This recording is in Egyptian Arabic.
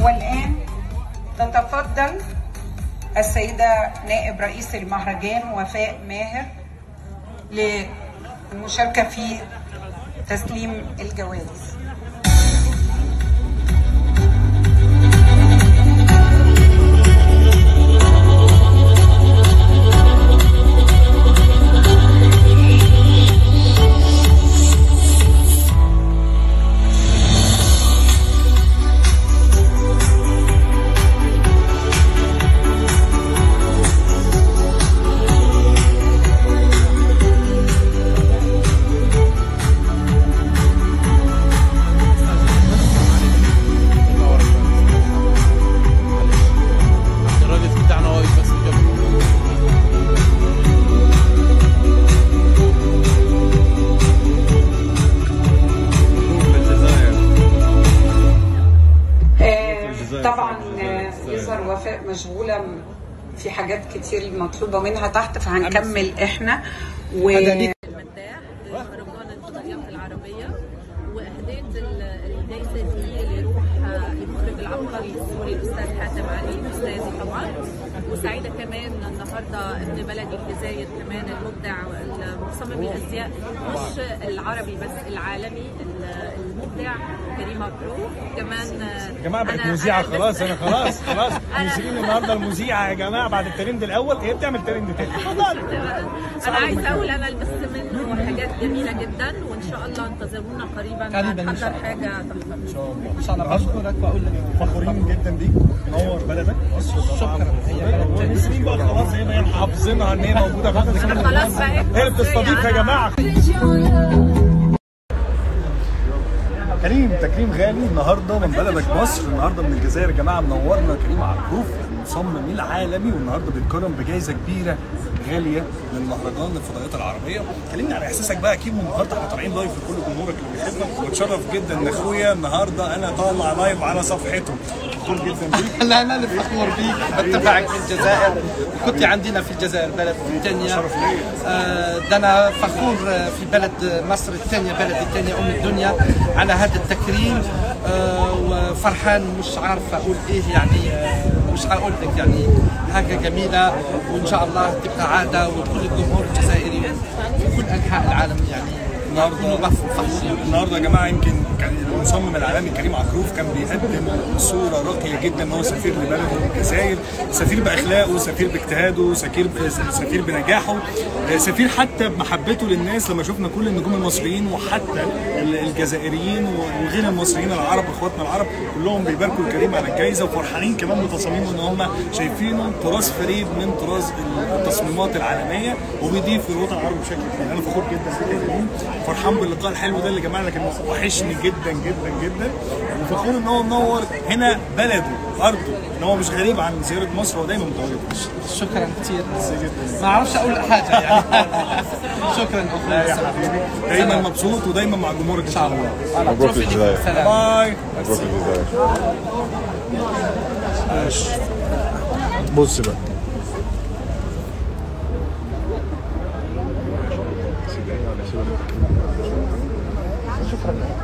والآن تتفضل السيدة نائب رئيس المهرجان وفاء ماهر للمشاركة في تسليم الجوائز الراجل بتاعنا واقف بس جنبه آه، طبعا آه، يظهر وفاء مشغولة م- في حاجات كتير مطلوبة منها تحت فهنكمل احنا و المداح لمهرجان الفضائيات العربية وأهديت ال- الجايزة دي لروح المخرج العبقري السوري الأستاذ حاتم علي أستاذي طبعا وسعيدة كمان النهاردة ابن بلدي الجزائر كمان المبدع المصمم الأزياء مش العربي بس العالمي ال- المبدع كريم مبروك كمان يا جماعه بقت أنا- مذيعه أنا خلاص انا خلاص خلاص أنا- نسرين النهارده المذيعه يا جماعه بعد الترند الاول هي بتعمل ترند تاني اتفضلي انا عايزه اقول انا لبست منه حاجات جميله جدا وان شاء الله انتظرونا قريبا هنحضر حاجه تحفه ان شاء الله ان شاء الله بشكرك واقول لك فخورين جدا بيك نور بلدك مصر شكرا ونسرين بقى خلاص هي ما هي حافظينها ان هي موجوده في مصر انا خلاص بقيت هي اللي بتستضيف يا جماعه كريم تكريم غالي النهارده من بلدك مصر النهارده من الجزائر يا جماعه منورنا كريم عرفوف المصمم العالمي والنهارده بيتكرم بجائزه كبيره غاليه من مهرجان الفضائيات العربيه كلمني على احساسك بقى اكيد من النهارده احنا طالعين لايف لكل جمهورك اللي بيحبك واتشرف جدا ان اخويا النهارده انا طالع لايف على صفحته فخور جدا بيك لا انا اللي فخور بيك بتبعك في الجزائر كنت عندنا في الجزائر بلد الثانية شرف ليا. آه، ده انا فخور آه، في بلد مصر الثانية بلدي الثانية ام الدنيا على هذا التكريم آه، وفرحان مش عارف اقول ايه يعني آه، مش هقول لك يعني حاجة جميلة وان شاء الله تبقى عادة وكل الجمهور الجزائري في كل انحاء العالم يعني يكونوا فخورين النهارده يا جماعه يمكن كان المصمم العالمي كريم عكروف كان بيقدم صوره راقيه جدا ان هو سفير لبلده الجزائر سفير باخلاقه سفير باجتهاده سفير سفير بنجاحه سفير حتى بمحبته للناس لما شفنا كل النجوم المصريين وحتى الجزائريين وغير المصريين العرب اخواتنا العرب كلهم بيباركوا الكريم على الجائزه وفرحانين كمان بتصاميمه ان هم شايفينه تراث فريد من تراث التصميمات العالميه وبيضيف للوطن العربي بشكل كبير انا فخور جدا بك يا كريم فرحان باللقاء الحلو ده اللي جمعنا كان وحشني جدا جدا جدا وفخور ان هو منور هنا بلده ارضه ان هو مش غريب عن زياره مصر هو دايما متواجد شكرا كثير ما اعرفش اقول حاجة يعني شكرا لا يا اخوي حبيبي دايما مبسوط ودايما مع جمهورك ان شاء الله مبروك في الجزائر سلام باي بص بقى شكرا